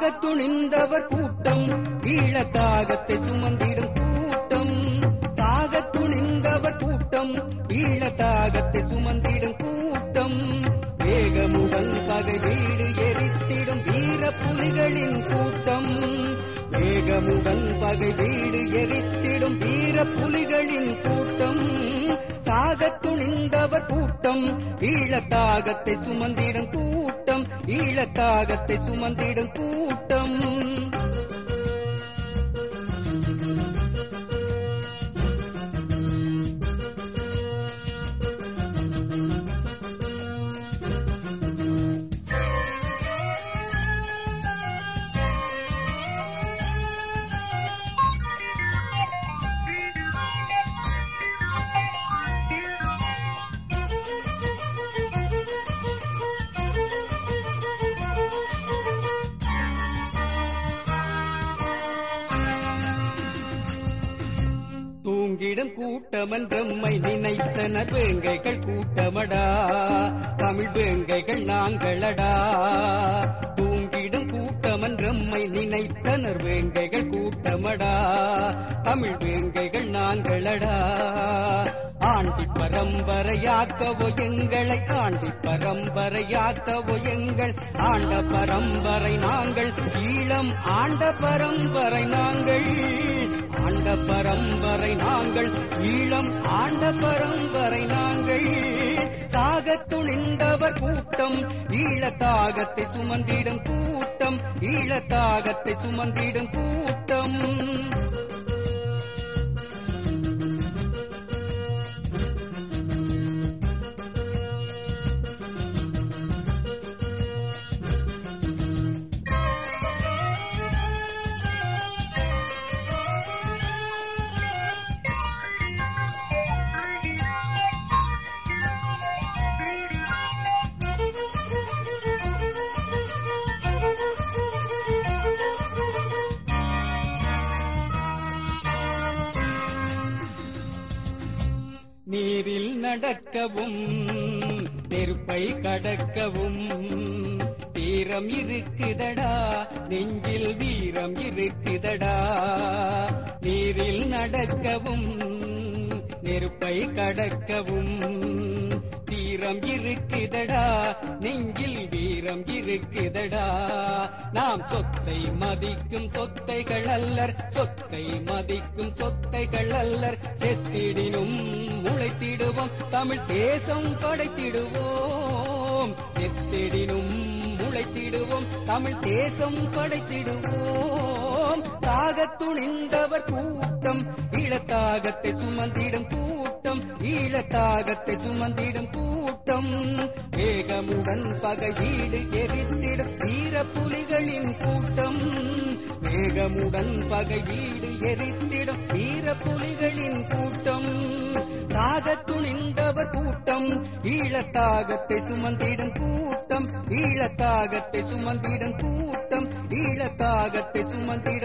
சாகத் துணிந்தவர் கூட்டம் ஈழத்தாகத்தை சுமந்திடும் கூட்டம் சாகத் துணிந்தவர் கூட்டம் ஈழத்தாகத்தை சுமந்திடும் கூட்டம் வேகமுடன் பகை வீடு எரித்திடும் வீர புலிகளின் கூட்டம் வேகமுடன் பகை வீடு எரித்திடும் வீர புலிகளின் கூட்டம் சாகத் துணிந்தவர் கூட்டம் ஈழத்தாகத்தை சுமந்திடும் கூட்டம் ஈழத்தாகத்தை சுமந்திடும் கூட்டம் தூங்கிடும் கூட்டமன்றம்மை நினைத்தனர் வேங்கைகள் கூட்டமடா தமிழ் வேங்கைகள் நாங்களடா தூங்கிடும் கூட்டமன்றம்மை நினைத்தனர் வேங்கைகள் கூட்டமடா தமிழ் வேங்கைகள் நாங்களடா ஆண்டி பரம்பரையாக்கவோ எங்களை ஆண்டி பரம்பரையாக்கவோ எங்கள் ஆண்ட பரம்பரை நாங்கள் ஈழம் ஆண்ட பரம்பரை நாங்கள் ஆண்ட பரம்பரை நாங்கள் ஈழம் ஆண்ட பரம்பரை நாங்கள் தாகத் துணிந்தவர் கூட்டம் ஈழத்தாகத்தை சுமந்திடும் கூட்டம் ஈழத்தாகத்தை சுமந்திடும் கூட்டம் நீரில் நடக்கவும் நெருப்பை கடக்கவும் வீரம் இருக்குதடா நெஞ்சில் வீரம் இருக்குதடா நீரில் நடக்கவும் நெருப்பை கடக்கவும் வீரம் இருக்குதடா நெஞ்சில் வீரம் இருக்குதடா நாம் சொத்தை மதிக்கும் சொத்தைகள் அல்லர் சொத்தை மதிக்கும் சொத்தைகள் அல்லர் செத்திடினும் முளைத்திடுவோம் தமிழ் தேசம் படைத்திடுவோம் செத்திடினும் முளைத்திடுவோம் தமிழ் தேசம் படைத்திடுவோம் தாகத் துணிந்தவர் கூட்டம் ஈழத்தாகத்தை சுமந்திடும் கூட்டம் ஈழத்தாகத்தை சுமந்திடும் கூட்டம் வேகமுடன் பகை வீடு எரித்திடும் வீர புலிகளின் கூட்டம் வேகமுடன் பகை வீடு எரித்திடும் வீர புலிகளின் கூட்டம் தாகத் துணிந்தவர் கூட்டம் ஈழத்தாகத்தை சுமந்திடும் கூட்டம் ஈழத்தாகத்தை சுமந்திடும் கூட்டம் ஈழத்தாகத்தை சுமந்திடும்